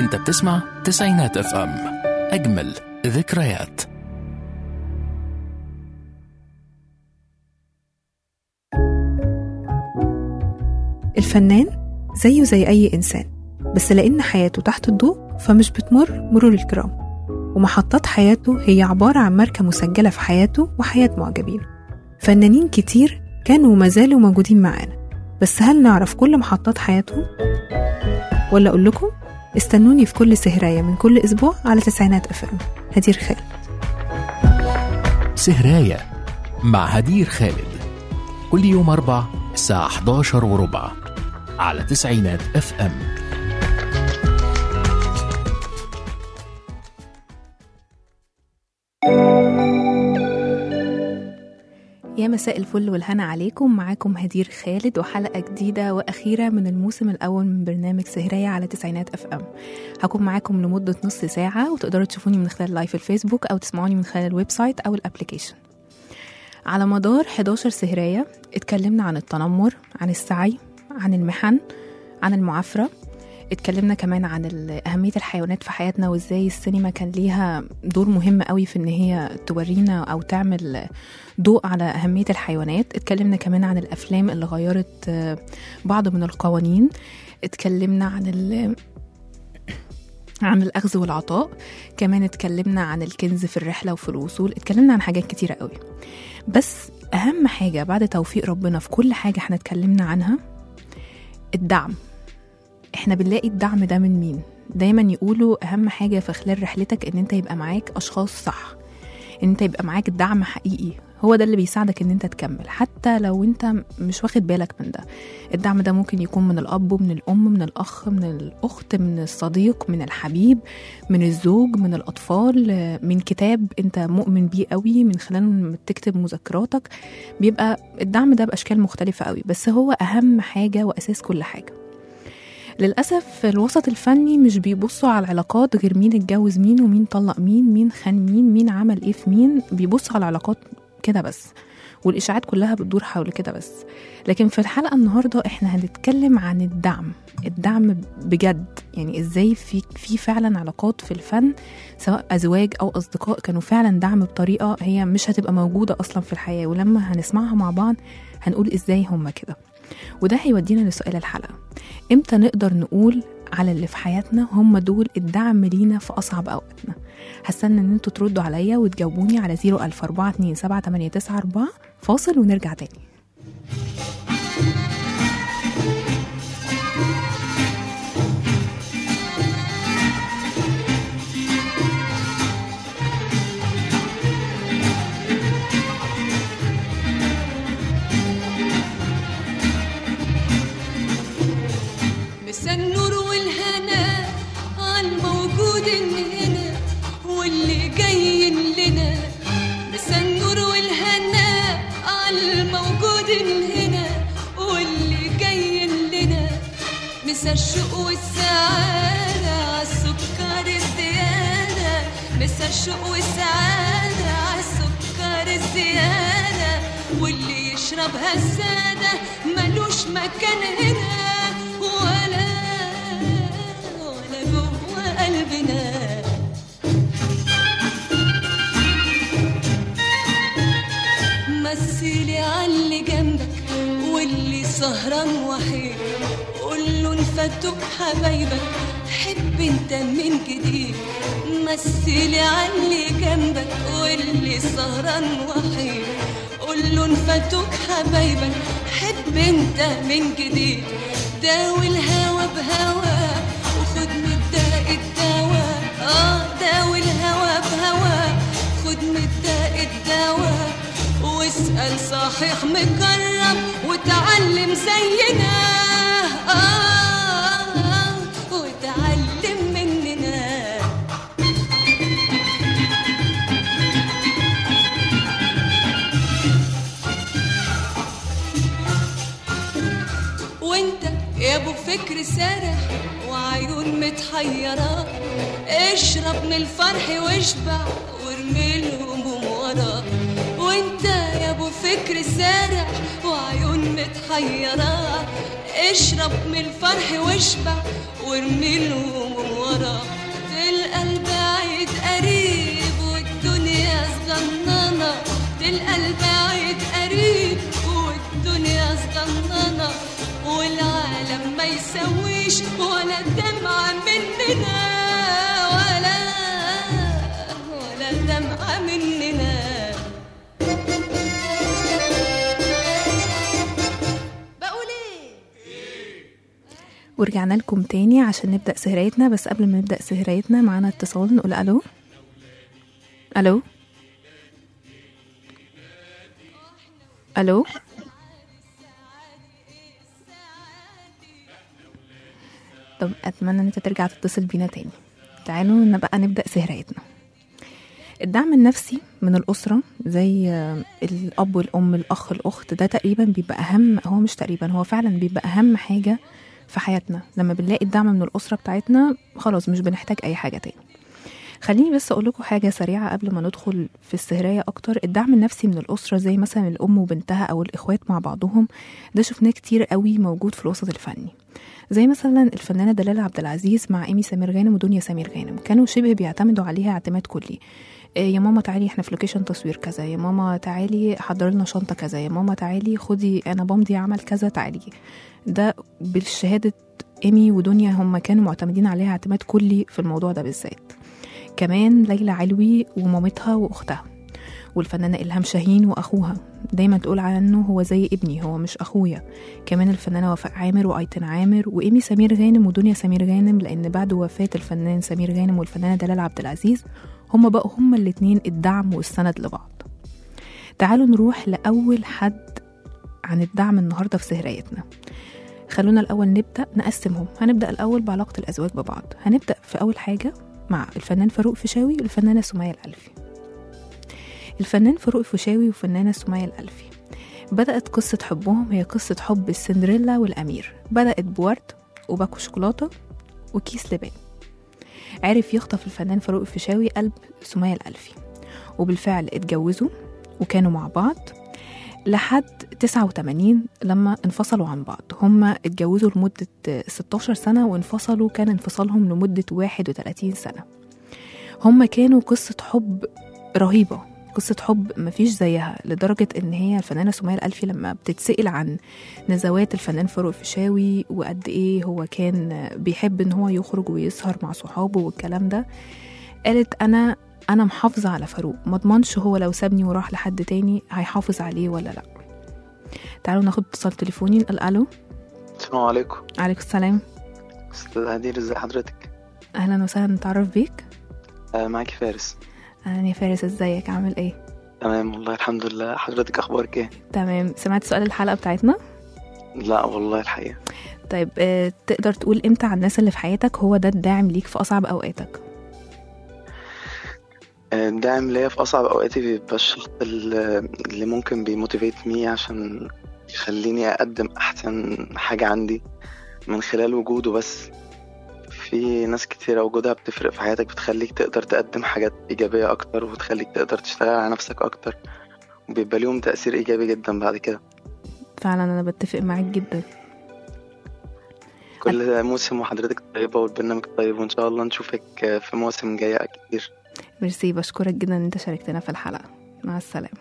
انت بتسمع تسعينات اف ام اجمل ذكريات الفنان زيه زي أي إنسان بس لأن حياته تحت الضوء فمش بتمر مرور الكرام ومحطات حياته هي عبارة عن ماركة مسجلة في حياته وحياة معجبينه فنانين كتير كانوا وما زالوا موجودين معانا بس هل نعرف كل محطات حياتهم؟ ولا أقول لكم استنوني في كل سهراية من كل أسبوع على تسعينات أف أم هدير خالد سهراية مع هدير خالد كل يوم أربع الساعة 11 وربع على تسعينات اف ام يا مساء الفل والهنا عليكم معاكم هدير خالد وحلقة جديدة وأخيرة من الموسم الأول من برنامج سهرية على تسعينات أف أم هكون معاكم لمدة نص ساعة وتقدروا تشوفوني من خلال لايف الفيسبوك أو تسمعوني من خلال الويب سايت أو الابليكيشن على مدار 11 سهرية اتكلمنا عن التنمر عن السعي عن المحن عن المعافرة اتكلمنا كمان عن ال- أهمية الحيوانات في حياتنا وإزاي السينما كان ليها دور مهم قوي في إن هي تورينا أو تعمل ضوء على أهمية الحيوانات اتكلمنا كمان عن الأفلام اللي غيرت آه، بعض من القوانين اتكلمنا عن ال عن الأخذ والعطاء كمان اتكلمنا عن الكنز في الرحلة وفي الوصول اتكلمنا عن حاجات كتيرة قوي بس أهم حاجة بعد توفيق ربنا في كل حاجة احنا اتكلمنا عنها الدعم احنا بنلاقي الدعم ده من مين دايما يقولوا أهم حاجة في خلال رحلتك إن أنت يبقى معاك أشخاص صح إن أنت يبقى معاك دعم حقيقي هو ده اللي بيساعدك ان انت تكمل حتى لو انت مش واخد بالك من ده الدعم ده ممكن يكون من الاب ومن الام من الاخ من الاخت من الصديق من الحبيب من الزوج من الاطفال آه، من كتاب انت مؤمن بيه قوي من خلال ما تكتب مذكراتك بيبقى الدعم ده باشكال مختلفه قوي بس هو اهم حاجه واساس كل حاجه للأسف الوسط الفني مش بيبصوا على العلاقات غير مين اتجوز مين ومين طلق مين مين خان مين مين عمل ايه في مين بيبصوا على العلاقات كده بس والإشاعات كلها بتدور حول كده بس لكن في الحلقة النهاردة احنا هنتكلم عن الدعم الدعم بجد يعني ازاي في في فعلا علاقات في الفن سواء ازواج او اصدقاء كانوا فعلا دعم بطريقه هي مش هتبقى موجوده اصلا في الحياه ولما هنسمعها مع بعض هنقول ازاي هما كده وده هيودينا لسؤال الحلقه امتى نقدر نقول على اللي في حياتنا هم دول الدعم لينا في اصعب اوقاتنا هستنى ان انتوا تردوا عليا وتجاوبوني على 004278994 فاصل ونرجع تاني مسا النور والهنا عالموجود هنا واللي جاي لنا مسا النور والهنا عالموجود هنا واللي جاي لنا مسا الشوق والسعادة عالسكر الزيادة مسا الشوق والسعادة عالسكر الزيادة واللي يشربها السادة ملوش مكان هنا ولا ولا جوه قلبنا مثلي عاللي جنبك واللي سهران وحيد قول له انفتوا حبايبك حب انت من جديد مثلي عاللي جنبك واللي سهران وحيد قول له انفتوك حبايبك حب انت من جديد داوي الهوى بهوى وخد من الداء الدواء اه داوي الهوى بهوى خد من الداء الدواء واسأل صحيح مكرم وتعلم زينا آه آه وتعلم مننا وانت يا ابو فكر سارح وعيون متحيرة اشرب من الفرح واشبع وارمي الهموم ورا وانت يا ابو فكر سارح وعيون متحيرة اشرب من الفرح واشبع وارمي الهموم ورا تلقى البعيد قريب والدنيا صغننة تلقى البعيد قريب والدنيا صغننة والعالم ما يسويش ولا دمعة مننا ولا ولا دمعة مننا بقول ايه ورجعنا لكم تاني عشان نبدأ سهريتنا بس قبل ما نبدأ سهريتنا معانا اتصال نقول ألو ألو ألو طب أتمنى إن أنت ترجع تتصل بينا تاني تعالوا نبقى نبدأ سهريتنا الدعم النفسي من الأسرة زي آه، الأب والأم الأخ الأخت ده تقريبا بيبقى أهم هو مش تقريبا هو فعلا بيبقى أهم حاجة في حياتنا لما بنلاقي الدعم من الأسرة بتاعتنا خلاص مش بنحتاج أي حاجة تاني خليني بس أقول لكم حاجة سريعة قبل ما ندخل في السهرية أكتر الدعم النفسي من الأسرة زي مثلا الأم وبنتها أو الإخوات مع بعضهم ده شفناه كتير قوي موجود في الوسط الفني زي مثلا الفنانة دلال عبد العزيز مع إيمي سمير غانم ودنيا سمير غانم كانوا شبه بيعتمدوا عليها اعتماد كلي إيه يا ماما تعالي احنا في لوكيشن تصوير كذا يا ماما تعالي حضر لنا شنطة كذا يا ماما تعالي خدي أنا بمضي عمل كذا تعالي ده بالشهادة إيمي ودنيا هم كانوا معتمدين عليها اعتماد كلي في الموضوع ده بالذات كمان ليلى علوي ومامتها واختها والفنانة إلهام شاهين وأخوها دايما تقول عنه هو زي ابني هو مش أخويا كمان الفنانة وفاء عامر وأيتن عامر وإيمي سمير غانم ودنيا سمير غانم لأن بعد وفاة الفنان سمير غانم والفنانة دلال عبد العزيز هما بقوا هما الاتنين الدعم والسند لبعض تعالوا نروح لأول حد عن الدعم النهاردة في سهريتنا خلونا الأول نبدأ نقسمهم هنبدأ الأول بعلاقة الأزواج ببعض هنبدأ في أول حاجة مع الفنان فاروق فيشاوي والفنانة سمية الألفي الفنان فاروق فيشاوي والفنانة سمية الألفي بدأت قصة حبهم هي قصة حب السندريلا والأمير بدأت بورد وباكو شوكولاتة وكيس لبان عرف يخطف الفنان فاروق الفيشاوي قلب سمية الألفي وبالفعل اتجوزوا وكانوا مع بعض لحد 89 لما انفصلوا عن بعض هما اتجوزوا لمدة 16 سنة وانفصلوا كان انفصالهم لمدة 31 سنة هما كانوا قصة حب رهيبة قصة حب مفيش زيها لدرجة إن هي الفنانة سمية الألفي لما بتتسأل عن نزوات الفنان فاروق فيشاوي وقد إيه هو كان بيحب إن هو يخرج ويسهر مع صحابه والكلام ده قالت أنا أنا محافظة على فاروق مضمنش هو لو سابني وراح لحد تاني هيحافظ عليه ولا لأ تعالوا ناخد اتصال تليفوني نقول ألو السلام عليكم عليكم السلام استاذ هدير ازي حضرتك أهلا وسهلا نتعرف بيك آه معاكي فارس أهلا يا فارس ازيك عامل ايه تمام والله الحمد لله حضرتك اخبارك ايه تمام سمعت سؤال الحلقة بتاعتنا لا والله الحقيقه طيب آه، تقدر تقول امتى على الناس اللي في حياتك هو ده الداعم ليك في أصعب أوقاتك آه، الداعم ليا في اصعب اوقاتي بيبقى الشخص ال- اللي ممكن بيموتيفيت مي عشان يخليني اقدم احسن حاجه عندي من خلال وجوده بس في ناس كتيرة وجودها بتفرق في حياتك بتخليك تقدر تقدم حاجات إيجابية أكتر وتخليك تقدر تشتغل على نفسك أكتر وبيبقى ليهم تأثير إيجابي جدا بعد كده فعلا أنا بتفق معاك جدا كل موسم وحضرتك طيبة والبرنامج طيب وإن شاء الله نشوفك في مواسم جاية كتير ميرسي بشكرك جدا ان انت شاركتنا في الحلقة مع السلامة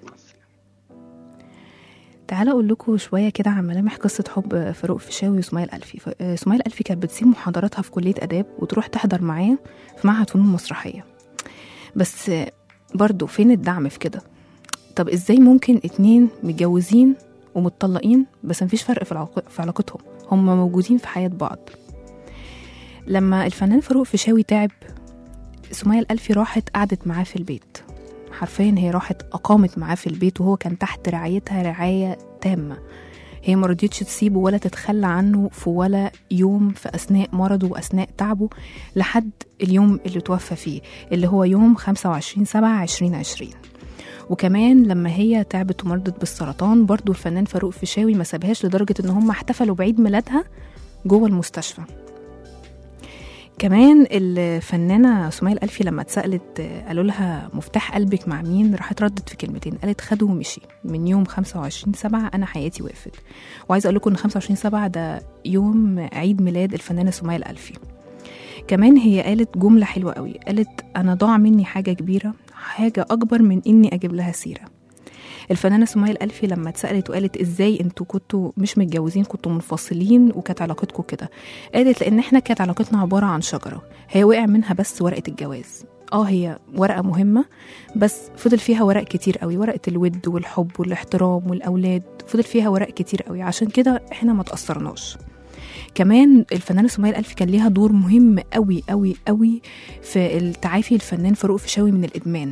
تعالى اقول لكم شويه كده عن ملامح قصه حب فاروق فيشاوي وسمية الالفي ف- آه، سمية الالفي كانت بتسيب محاضراتها في كليه اداب وتروح تحضر معاه في معهد فنون مسرحيه بس آه، برضو فين الدعم في كده طب ازاي ممكن اتنين متجوزين ومتطلقين بس مفيش فرق في, العلاق- في علاقتهم هم موجودين في حياه بعض لما الفنان فاروق فيشاوي تعب سمية الألفي راحت قعدت معاه في البيت حرفيا هي راحت أقامت معاه في البيت وهو كان تحت رعايتها رعاية تامة هي ما رضيتش تسيبه ولا تتخلى عنه في ولا يوم في أثناء مرضه وأثناء تعبه لحد اليوم اللي توفى فيه اللي هو يوم 25 7 2020 وكمان لما هي تعبت ومرضت بالسرطان برضو الفنان فاروق فيشاوي ما سابهاش لدرجة ان هم احتفلوا بعيد ميلادها جوه المستشفى كمان الفنانة سمية الألفي لما اتسألت آه، قالوا لها مفتاح قلبك مع مين راحت ردت في كلمتين قالت خده ومشي من يوم 25 سبعة أنا حياتي وقفت وعايزة أقول لكم إن 25 سبعة ده يوم عيد ميلاد الفنانة سمية الألفي كمان هي قالت جملة حلوة قوي قالت أنا ضاع مني حاجة كبيرة حاجة أكبر من إني أجيب لها سيرة الفنانة سمية الألفي لما اتسألت وقالت إزاي أنتوا كنتوا مش متجوزين كنتوا منفصلين وكانت علاقتكم كده قالت لأن إحنا كانت علاقتنا عبارة عن شجرة هي وقع منها بس ورقة الجواز اه هي ورقة مهمة بس فضل فيها ورق كتير قوي ورقة الود والحب والاحترام والأولاد فضل فيها ورق كتير قوي عشان كده احنا ما تأثرناش كمان الفنانة سمية الألفي كان ليها دور مهم قوي قوي قوي في التعافي الفنان فاروق فيشاوي من الإدمان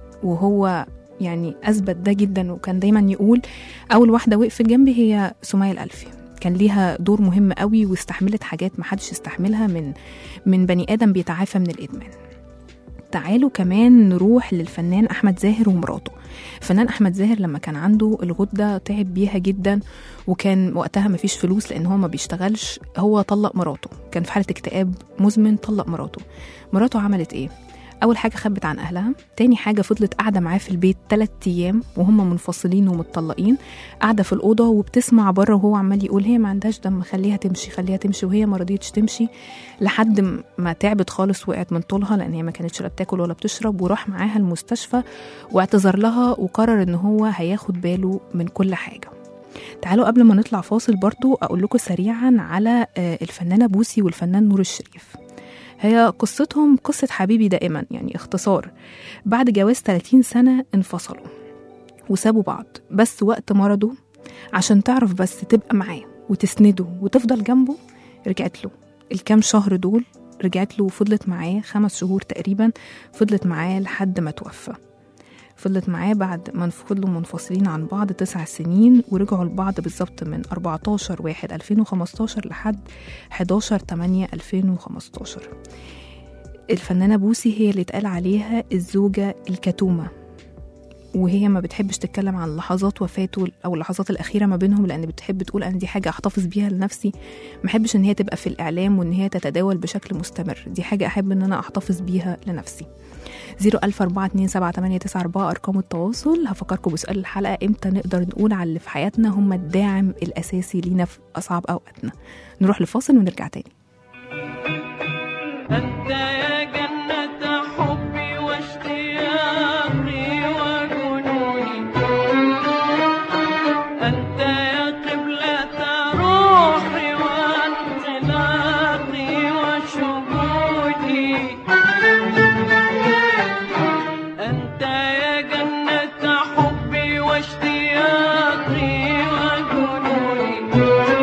وهو يعني أثبت ده جدا وكان دايما يقول أول واحدة وقفت جنبي هي سمية الألفي كان ليها دور مهم قوي واستحملت حاجات محدش يستحملها من من بني آدم بيتعافى من الإدمان تعالوا كمان نروح للفنان أحمد زاهر ومراته الفنان أحمد زاهر لما كان عنده الغدة تعب بيها جدا وكان وقتها مفيش فلوس لأن هو ما بيشتغلش هو طلق مراته كان في حالة اكتئاب مزمن طلق مراته مراته عملت إيه؟ أول حاجة خبت عن أهلها تاني حاجة فضلت قاعدة معاه في البيت تلات أيام وهم منفصلين ومتطلقين قاعدة في الأوضة وبتسمع بره وهو عمال يقول هي ما عندهاش دم خليها تمشي خليها تمشي وهي ما رضيتش تمشي لحد م- ما تعبت خالص وقعت من طولها لأن هي ما كانتش لا بتاكل ولا بتشرب وراح معاها المستشفى واعتذر لها وقرر إن هو هياخد باله من كل حاجة تعالوا قبل ما نطلع فاصل برضو أقول لكم سريعا على آه، الفنانة بوسي والفنان نور الشريف هي قصتهم قصة حبيبي دائما يعني اختصار بعد جواز 30 سنة انفصلوا وسابوا بعض بس وقت مرضه عشان تعرف بس تبقى معاه وتسنده وتفضل جنبه رجعت له الكام شهر دول رجعت له وفضلت معاه خمس شهور تقريبا فضلت معاه لحد ما توفى فضلت معاه بعد ما فضلوا منفصلين عن بعض تسع سنين ورجعوا لبعض بالظبط من 14 واحد 2015 لحد 11 8 2015 الفنانة بوسي هي اللي اتقال عليها الزوجة الكتومة وهي ما بتحبش تتكلم عن لحظات وفاته او اللحظات الاخيره ما بينهم لان بتحب تقول انا دي حاجه احتفظ بيها لنفسي ما احبش ان هي تبقى في الاعلام وان هي تتداول بشكل مستمر دي حاجه احب ان انا احتفظ بيها لنفسي 004278994 ارقام التواصل هفكركم بسؤال الحلقه امتى نقدر نقول على اللي في حياتنا هم الداعم الاساسي لينا في اصعب اوقاتنا نروح لفاصل ونرجع تاني أنت يا جنة حبي واشتياقي وجنوني أنت يا قبلة روحي وانطلاقي وشهودي أنت يا جنة حبي واشتياقي وجنوني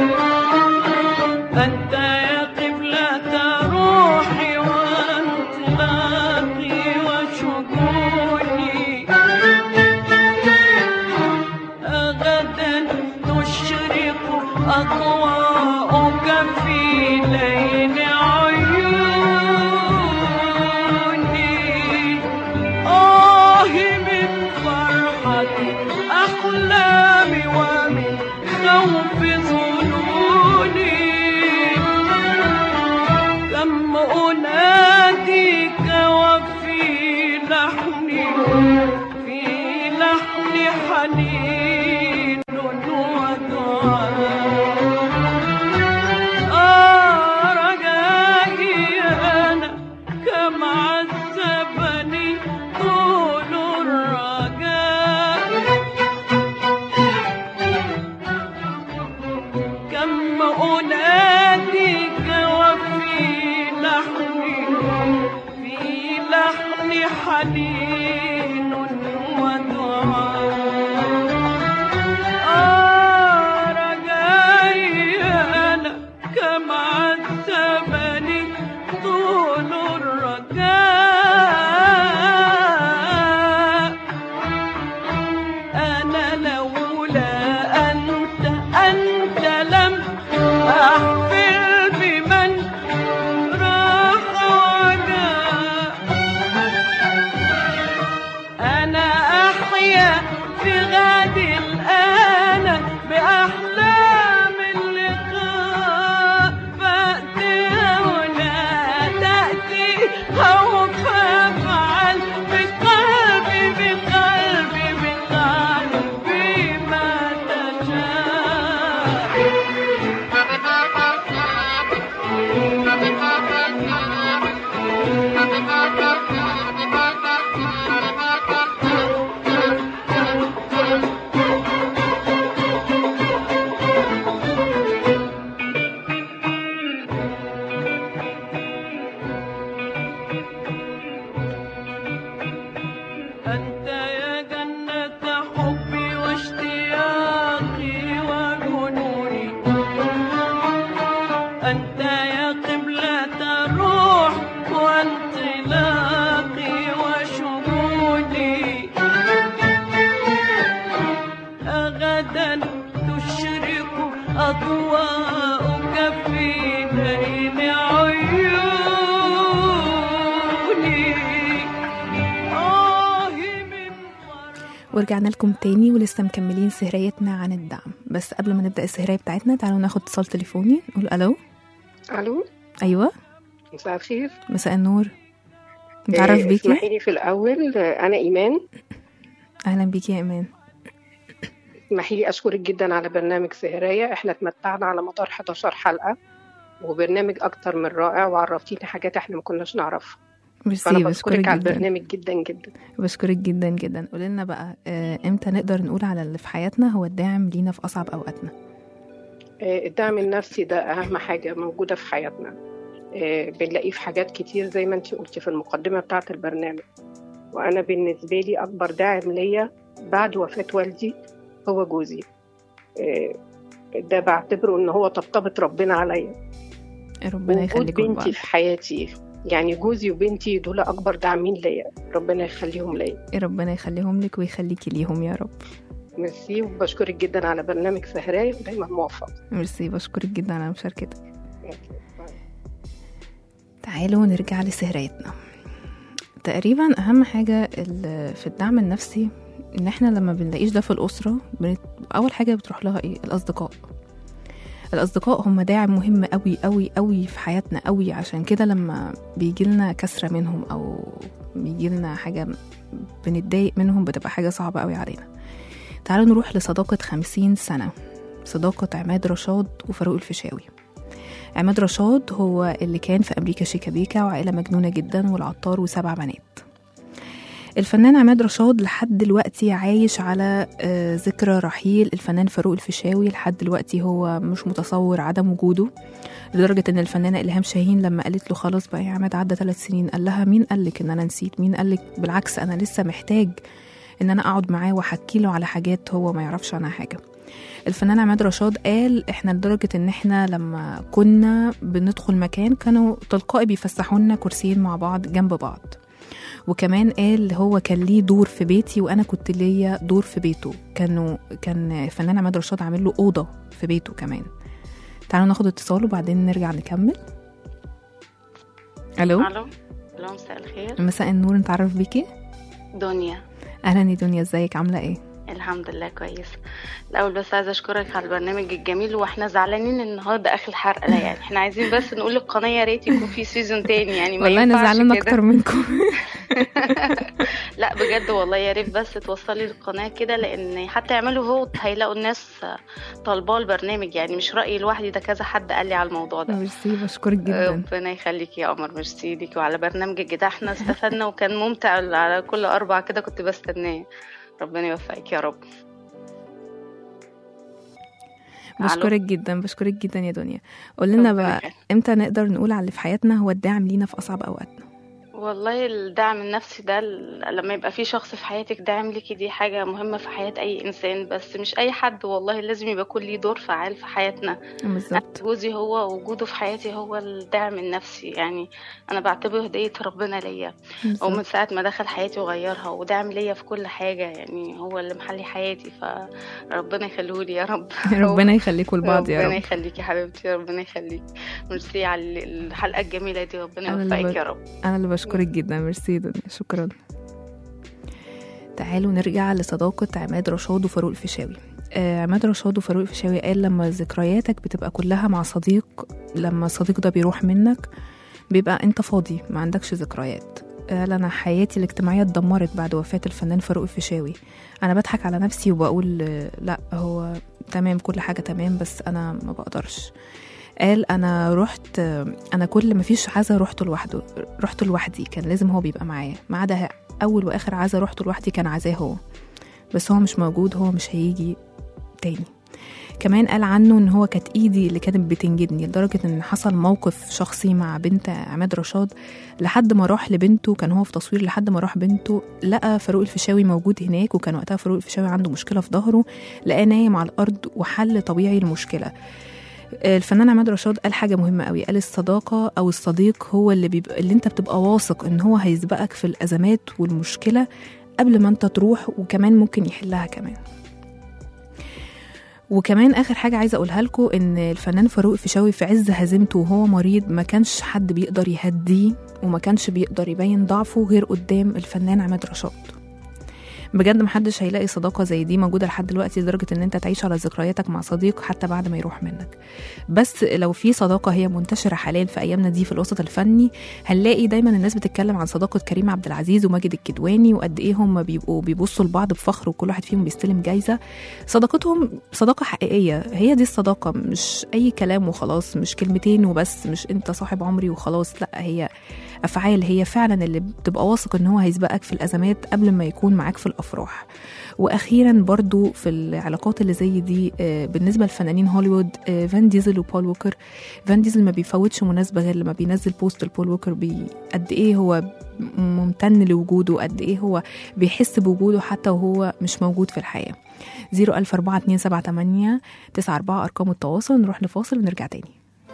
أنت يا قبلة روحي وانطلاقي وشجوني غدا تشرق أضواءك في ليل عيوني آه من فرحة أحلامي ومن خوف ظنوني كم أناديك وفي لحني في لحن حنين ودعاء آه رجائي أنا كم عذبني طول الرجاء كم أناديك وفي لحني في لحن حنين ودعاء آه رجائي أنا كم عذبني طول الرجاء أنا لولا أنت أنت لم أحفل بمن راح وجاء أنت يا قبلة الروح وانطلاقي وشهودي غدا تشرق أضواءك في بين عيوني آه من ورجعنا لكم تاني ولسه مكملين سهريتنا عن الدعم بس قبل ما نبدأ السهرية بتاعتنا تعالوا ناخد اتصال تليفوني نقول ألو الو أيوة مساء الخير مساء النور نتعرف آه، بيكي اسمحي لي في الاول آه، انا ايمان أهلا بيكي يا إيمان اسمحي لي اشكرك جدا على برنامج سهرية احنا اتمتعنا على مدار 11 حلقة وبرنامج اكتر من رائع وعرفتينا حاجات احنا ما كناش نعرفها ميرسي فانا بشكرك بشكرك على جدا البرنامج جدا جدا بشكرك جدا جدا قولي لنا بقى آه، امتى نقدر نقول على اللي في حياتنا هو الداعم لينا في أصعب أوقاتنا آه، الدعم النفسي ده اهم حاجة موجودة في حياتنا آه، بنلاقيه في حاجات كتير زي ما انت قلتي في المقدمة بتاعة البرنامج وانا بالنسبة لي اكبر داعم ليا بعد وفاة والدي هو جوزي آه، ده بعتبره ان هو طبطبة ربنا عليا ربنا وجود يخليكم لبعض بنتي في حياتي يعني جوزي وبنتي دول اكبر داعمين ليا ربنا يخليهم ليا ربنا يخليهم لك ويخليكي ليهم يا رب ميرسي وبشكرك جدا على برنامج سهراية ودايما موفق ميرسي بشكرك جدا على مشاركتك تعالوا نرجع لسهريتنا تقريبا اهم حاجة ال- في الدعم النفسي ان احنا لما بنلاقيش ده في الاسرة بنت... اول حاجة بتروح لها ايه الاصدقاء الاصدقاء هم داعم مهم قوي قوي قوي في حياتنا قوي عشان كده لما بيجي لنا كسرة منهم او بيجي لنا حاجة بنتضايق منهم بتبقى حاجة صعبة قوي علينا تعالوا نروح لصداقة خمسين سنة صداقة عماد رشاد وفاروق الفيشاوي عماد رشاد هو اللي كان في أمريكا شيكابيكا وعائلة مجنونة جدا والعطار وسبع بنات الفنان عماد رشاد لحد دلوقتي عايش على آه، ذكرى رحيل الفنان فاروق الفيشاوي لحد دلوقتي هو مش متصور عدم وجوده لدرجة إن الفنانة إلهام شاهين لما قالت له خلاص بقى يا عماد عدى ثلاث سنين قال لها مين قالك إن أنا نسيت مين قالك بالعكس أنا لسه محتاج إن أنا أقعد معاه وأحكي له على حاجات هو ما يعرفش عنها حاجة الفنان عماد رشاد قال احنا لدرجة ان احنا لما كنا بندخل مكان كانوا تلقائي بيفسحوا لنا كرسيين مع بعض جنب بعض وكمان قال هو كان ليه دور في بيتي وانا كنت ليا دور في بيته كانوا كان الفنان عماد رشاد عامل له اوضه في بيته كمان تعالوا ناخد اتصال وبعدين نرجع نكمل الو الو الو مساء الخير مساء النور نتعرف بيكي دنيا اهلا يا دنيا ازيك عامله ايه الحمد لله كويس الاول بس عايزه اشكرك على البرنامج الجميل واحنا زعلانين النهارده اخر حلقه لا يعني احنا عايزين بس نقول للقناه يا ريت يكون في سيزون تاني يعني ما والله انا ينفعش زعلانه كده. اكتر منكم لا بجد والله يا ريت بس توصلي للقناه كده لان حتى يعملوا فوت هيلاقوا الناس طالباه البرنامج يعني مش رايي لوحدي ده كذا حد قال لي على الموضوع ده ميرسي بشكرك جدا ربنا يخليك يا قمر ميرسي ليكي وعلى برنامجك ده احنا استفدنا وكان ممتع على كل اربع كده كنت بستناه ربنا يوفقك يا رب ألو. بشكرك جدا بشكرك جدا يا دنيا قول لنا ربنا بقى يخليك. امتى نقدر نقول على اللي في حياتنا هو الداعم لينا في اصعب اوقاتنا والله الدعم النفسي ده ال- لما يبقى في شخص في حياتك داعم ليكي دي حاجة مهمة في حياة أي إنسان بس مش أي حد والله لازم يبقى يكون ليه دور فعال في حياتنا بالظبط جوزي هو وجوده في حياتي هو الدعم النفسي يعني أنا بعتبره هدية ربنا ليا ومن بالظبط. ساعة ما دخل حياتي وغيرها ودعم ليا في كل حاجة يعني هو اللي محلي حياتي فربنا يخليهولي يا رب ربنا يخليكم لبعض يا ربنا رب يخليكي يا حبيبتي ربنا يخليك ميرسي على الحلقة الجميلة دي ربنا أنا اللي يوفقك ب- يا رب انا اللي بشكرك جدا ميرسي يا دنيا شكرا تعالوا نرجع لصداقة عماد رشاد وفاروق الفيشاوي آه عماد رشاد وفاروق الفيشاوي قال لما ذكرياتك بتبقى كلها مع صديق لما الصديق ده بيروح منك بيبقى انت فاضي ما عندكش ذكريات قال انا حياتي الاجتماعيه اتدمرت بعد وفاه الفنان فاروق الفيشاوي انا بضحك على نفسي وبقول آه، لا هو تمام كل حاجه تمام بس انا ما بقدرش قال انا رحت انا كل ما فيش عزا رحت لوحده رحت لوحدي كان لازم هو بيبقى معايا ما عدا اول واخر عزا رحت لوحدي كان عزاه هو بس هو مش موجود هو مش هيجي تاني كمان قال عنه ان هو كانت ايدي اللي كانت بتنجدني لدرجه ان حصل موقف شخصي مع بنت عماد رشاد لحد ما راح لبنته كان هو في تصوير لحد ما راح بنته لقى فاروق الفيشاوي موجود هناك وكان وقتها فاروق الفيشاوي عنده مشكله في ظهره لقاه نايم على الارض وحل طبيعي المشكله الفنان عماد رشاد قال حاجة مهمة قوي قال الصداقة أو الصديق هو اللي بيبقى اللي أنت بتبقى واثق إن هو هيسبقك في الأزمات والمشكلة قبل ما أنت تروح وكمان ممكن يحلها كمان وكمان اخر حاجه عايزه اقولها لكم ان الفنان فاروق الفيشاوي في عز هزيمته وهو مريض ما كانش حد بيقدر يهديه وما كانش بيقدر يبين ضعفه غير قدام الفنان عماد رشاد بجد محدش هيلاقي صداقه زي دي موجوده لحد دلوقتي لدرجه ان انت تعيش على ذكرياتك مع صديق حتى بعد ما يروح منك بس لو في صداقه هي منتشره حاليا في ايامنا دي في الوسط الفني هنلاقي دايما الناس بتتكلم عن صداقه كريم عبد العزيز وماجد الكدواني وقد ايه هم بيبقوا بيبصوا لبعض بفخر وكل واحد فيهم بيستلم جايزه صداقتهم صداقه حقيقيه هي دي الصداقه مش اي كلام وخلاص مش كلمتين وبس مش انت صاحب عمري وخلاص لا هي افعال هي فعلا اللي بتبقى واثق ان هو هيسبقك في الازمات قبل ما يكون معاك في الافراح واخيرا برضو في العلاقات اللي زي دي آه، بالنسبه لفنانين هوليوود آه، فان ديزل وبول ووكر فان ديزل ما بيفوتش مناسبه غير لما بينزل بوست لبول ووكر بي قد ايه هو ممتن لوجوده قد ايه هو بيحس بوجوده حتى وهو مش موجود في الحياه 0142788 94 ارقام التواصل نروح لفاصل ونرجع تاني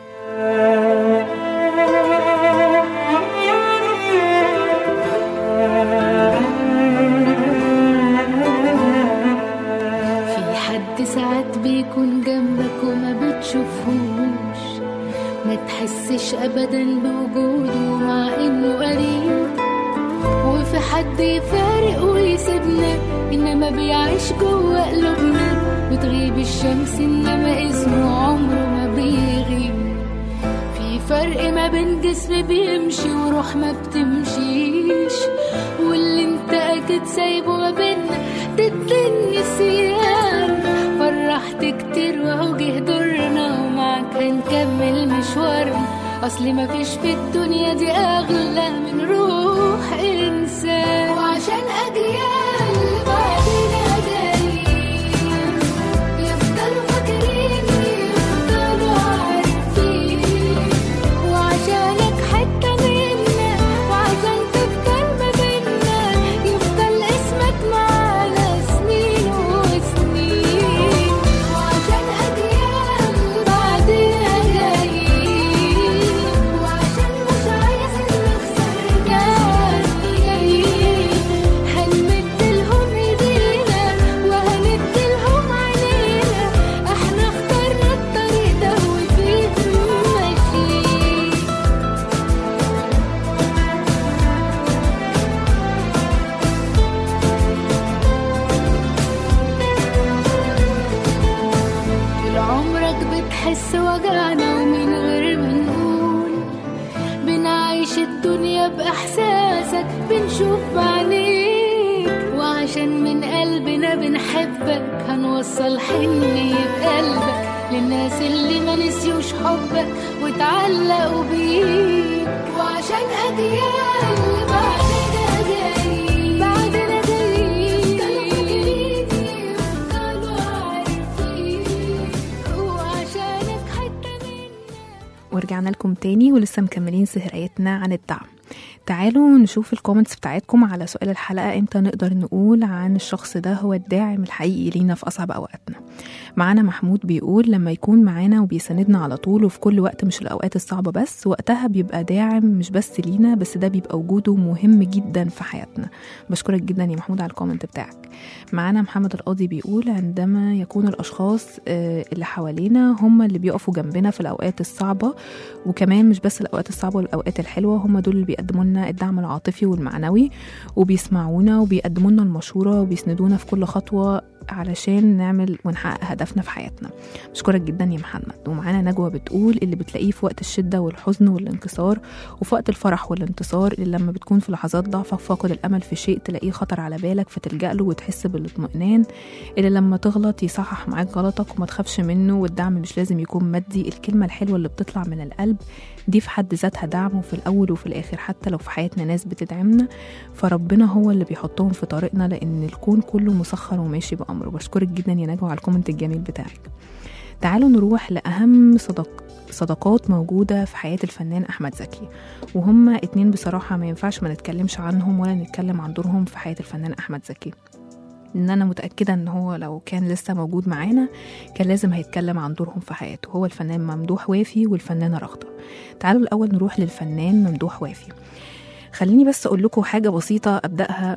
في حد ساعات بيكون جنبك وما بتشوفهوش ما تحسش ابدا بوجوده مع انه قريب وفي حد يفارق ويسيبنا انما بيعيش جوه قلوبنا بتغيب الشمس انما اسمه عمره ما بيغيب في فرق ما بين جسم بيمشي وروح ما بتمشيش واللي انت اكيد سايبه ما بينا ضد النسيان فرحت كتير وهو جه دورنا ومعاك هنكمل مشوارنا اصل مفيش في الدنيا دي اغلى من روح انسان وعشان اجيال بعدنا جايين يفضلوا فاكرين يفضلوا عارفين وعشانك حتة منا وعشان تفضل ما بينا يفضل اسمك معانا سنين وسنين وعشان أجيال بعدنا جايين وعشان مش عايز نخسر ناس جايين هنمدلهم ايدينا وهندلهم علينا احنا اخترنا الطريق ده وفيه ماشيين طول عمرك بتحس وجعنا ومن غير ما نقول بنعيش الدنيا بإحساسك بنشوف بعينيك وعشان من قلبنا بنحبك هنوصل حنية قلبك للناس اللي ما نسيوش حبك واتعلقوا بيك وعشان أجيال بعدنا جايين بعدنا جايين يفضلوا فاكرين يفضلوا عارفين وعشانك حتة منا ورجعنا لكم تاني ولسه مكملين سهريتنا عن الدعم تعالوا نشوف الكومنتس بتاعتكم على سؤال الحلقة امتى نقدر نقول عن الشخص ده هو الداعم الحقيقي لينا في أصعب أوقاتنا معانا محمود بيقول لما يكون معانا وبيساندنا على طول وفي كل وقت مش الأوقات الصعبة بس وقتها بيبقى داعم مش بس لينا بس ده بيبقى وجوده مهم جدا في حياتنا بشكرك جدا يا محمود على الكومنت بتاعك معانا محمد القاضي بيقول عندما يكون الأشخاص آه، اللي حوالينا هم اللي بيقفوا جنبنا في الأوقات الصعبة وكمان مش بس الأوقات الصعبة والأوقات الحلوة هم دول اللي بيقدموا لنا الدعم العاطفي والمعنوي وبيسمعونا وبيقدموا لنا المشورة وبيسندونا في كل خطوة علشان نعمل ونحقق هدفنا في حياتنا بشكرك جدا يا محمد ومعانا نجوى بتقول اللي بتلاقيه في وقت الشدة والحزن والانكسار وفي وقت الفرح والانتصار اللي لما بتكون في لحظات ضعفك فاقد الأمل في شيء تلاقيه خطر على بالك فتلجأ له وتحس بالاطمئنان اللي لما تغلط يصحح معاك غلطك وما تخافش منه والدعم مش لازم يكون مادي الكلمة الحلوة اللي بتطلع من القلب دي في حد ذاتها دعم وفي الأول وفي الآخر حتى لو في حياتنا ناس بتدعمنا فربنا هو اللي بيحطهم في طريقنا لأن الكون كله مسخر وماشي بأمره بشكرك جدا يا نجوى على الكومنت الجميل بتاعك تعالوا نروح لأهم صدق صداقات موجودة في حياة الفنان أحمد زكي وهما اتنين بصراحة ما ينفعش ما نتكلمش عنهم ولا نتكلم عن دورهم في حياة الفنان أحمد زكي ان انا متاكده ان هو لو كان لسه موجود معانا كان لازم هيتكلم عن دورهم في حياته هو الفنان ممدوح وافي والفنانه رغده تعالوا الاول نروح للفنان ممدوح وافي خليني بس اقول لكم حاجه بسيطه ابداها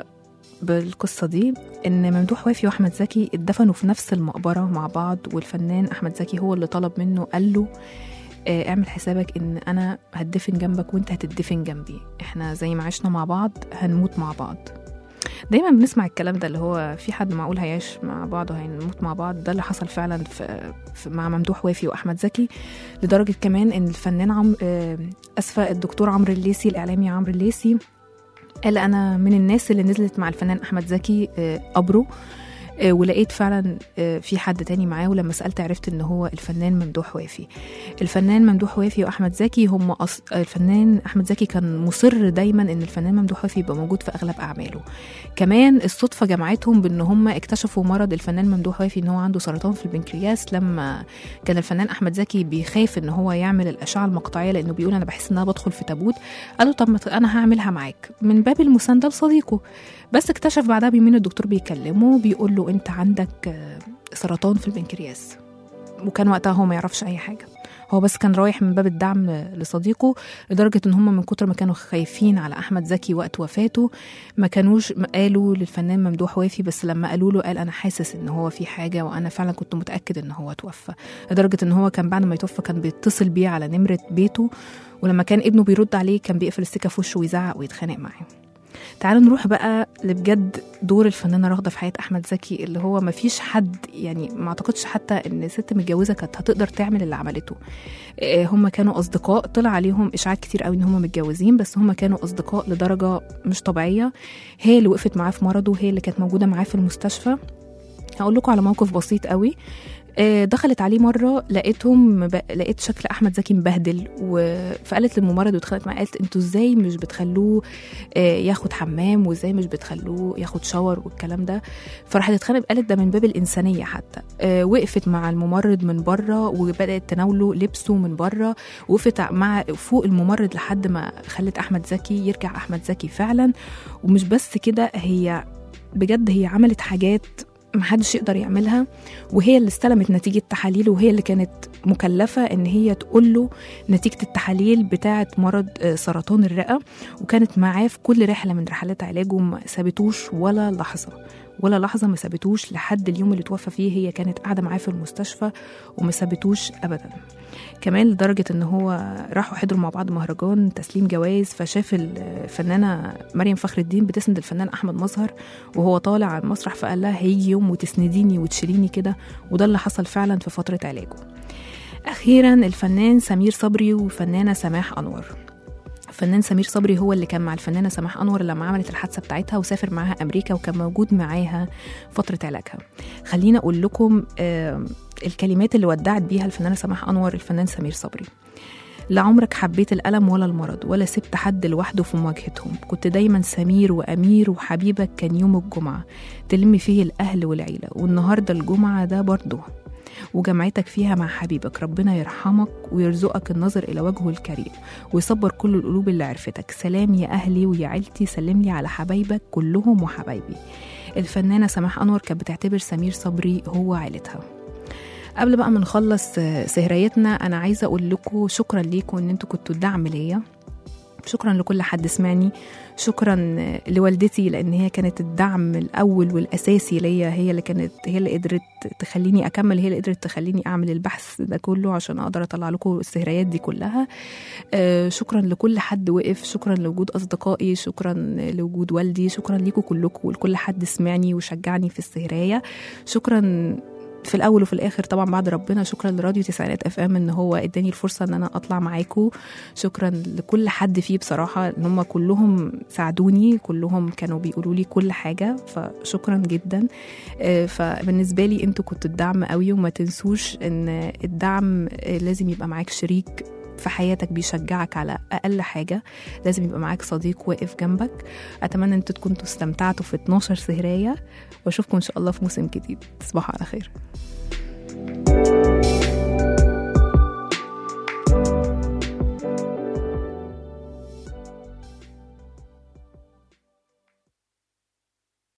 بالقصة دي إن ممدوح وافي وأحمد زكي اتدفنوا في نفس المقبرة مع بعض والفنان أحمد زكي هو اللي طلب منه قال له آه، اعمل حسابك إن أنا هتدفن جنبك وأنت هتدفن جنبي إحنا زي ما عشنا مع بعض هنموت مع بعض دايما بنسمع الكلام ده اللي هو في حد معقول هيعيش مع بعض وهنموت مع بعض ده اللي حصل فعلا في, في مع ممدوح وافي واحمد زكي لدرجه كمان ان الفنان عم آه، اسفه الدكتور عمرو الليسي الاعلامي عمرو الليسي قال انا من الناس اللي نزلت مع الفنان احمد زكي آه، قبره آه، ولقيت فعلا آه، في حد تاني معاه ولما سالت عرفت ان هو الفنان ممدوح وافي الفنان ممدوح وافي واحمد زكي هم أص... الفنان احمد زكي كان مصر دايما ان الفنان ممدوح وافي يبقى موجود في اغلب اعماله كمان الصدفه جمعتهم بان هم اكتشفوا مرض الفنان ممدوح وافي ان هو عنده سرطان في البنكرياس لما كان الفنان احمد زكي بيخاف ان هو يعمل الاشعه المقطعيه لانه بيقول انا بحس ان انا بدخل في تابوت قالوا طب ما ت- انا هعملها معاك من باب المسانده لصديقه بس اكتشف بعدها بيومين الدكتور بيكلمه بيقول له انت عندك آه، سرطان في البنكرياس وكان وقتها هو ما يعرفش اي حاجه هو بس كان رايح من باب الدعم لصديقه لدرجة إن هم من كتر ما كانوا خايفين على أحمد زكي وقت وفاته ما كانوش قالوا للفنان ممدوح وافي بس لما قالوا له قال أنا حاسس إن هو في حاجة وأنا فعلا كنت متأكد إن هو توفى لدرجة إن هو كان بعد ما يتوفى كان بيتصل بيه على نمرة بيته ولما كان ابنه بيرد عليه كان بيقفل السكة في وشه ويزعق ويتخانق معاه تعالوا نروح بقى لبجد دور الفنانه رغده في حياه احمد زكي اللي هو ما فيش حد يعني ما اعتقدش حتى ان ست متجوزه كانت هتقدر تعمل اللي عملته آه، هم كانوا اصدقاء طلع عليهم اشاعات كتير قوي ان هم متجوزين بس هم كانوا اصدقاء لدرجه مش طبيعيه هي اللي وقفت معاه في مرضه هي اللي كانت موجوده معاه في المستشفى هقول لكم على موقف بسيط قوي آه، دخلت عليه مره لقيتهم مب... لقيت شكل احمد زكي مبهدل و... فقالت للممرض واتخانقت معاه قالت انتوا ازاي مش بتخلوه آه، ياخد حمام وازاي مش بتخلوه ياخد شاور والكلام ده فراحت اتخانقت قالت ده من باب الانسانيه حتى آه، وقفت مع الممرض من بره وبدات تناوله لبسه من بره وقفت مع فوق الممرض لحد ما خلت احمد زكي يرجع احمد زكي فعلا ومش بس كده هي بجد هي عملت حاجات محدش يقدر يعملها وهي اللي استلمت نتيجة تحاليله وهي اللي كانت مكلفة إن هي تقول له نتيجة التحاليل بتاعة مرض آه، سرطان الرئة وكانت معاه في كل رحلة من رحلات علاجه ما سابتوش ولا لحظة ولا لحظة ما سابتوش لحد اليوم اللي توفى فيه هي كانت قاعدة معاه في المستشفى وما سابتوش أبدا كمان لدرجة إن هو راحوا حضروا مع بعض مهرجان تسليم جوائز فشاف الفنانة مريم فخر الدين بتسند الفنان أحمد مظهر وهو طالع على المسرح فقال لها هيجي يوم وتسنديني وتشيليني كده وده اللي حصل فعلا في فترة علاجه أخيرا الفنان سمير صبري والفنانة سماح أنور الفنان سمير صبري هو اللي كان مع الفنانة سماح أنور لما عملت الحادثة بتاعتها وسافر معاها أمريكا وكان موجود معاها فترة علاجها خلينا أقول لكم آه الكلمات اللي ودعت بيها الفنانة سماح أنور الفنان سمير صبري لا عمرك حبيت الألم ولا المرض ولا سبت حد لوحده في مواجهتهم كنت دايما سمير وأمير وحبيبك كان يوم الجمعة تلم فيه الأهل والعيلة والنهاردة الجمعة ده برضه وجمعتك فيها مع حبيبك ربنا يرحمك ويرزقك النظر إلى وجهه الكريم ويصبر كل القلوب اللي عرفتك سلام يا أهلي ويا عيلتي سلم لي على حبايبك كلهم وحبايبي الفنانة سماح أنور كانت بتعتبر سمير صبري هو عيلتها قبل بقى ما نخلص آه، سهريتنا انا عايزه اقول لكم شكرا ليكم ان انتوا كنتوا دعم ليا شكرا لكل حد سمعني شكرا آه، لوالدتي لان هي كانت الدعم الاول والاساسي ليا هي اللي كانت هي اللي قدرت تخليني اكمل هي اللي قدرت تخليني اعمل البحث ده كله عشان اقدر اطلع لكم السهريات دي كلها آه، شكرا لكل حد وقف شكرا لوجود اصدقائي شكرا لوجود والدي شكرا ليكم كلكم ولكل حد سمعني وشجعني في السهرية شكرا في الاول وفي الاخر طبعا بعد ربنا شكرا لراديو تسعينات اف ام ان هو اداني الفرصه ان انا اطلع معاكم شكرا لكل حد فيه بصراحه ان هم كلهم ساعدوني كلهم كانوا بيقولوا لي كل حاجه فشكرا جدا آه، فبالنسبه لي انتوا كنتوا الدعم قوي وما تنسوش ان الدعم آه، لازم يبقى معاك شريك في حياتك بيشجعك على اقل حاجه لازم يبقى معاك صديق واقف جنبك اتمنى ان انتوا تكونوا استمتعتوا في 12 سهريه واشوفكم ان شاء الله في موسم جديد تصبحوا على خير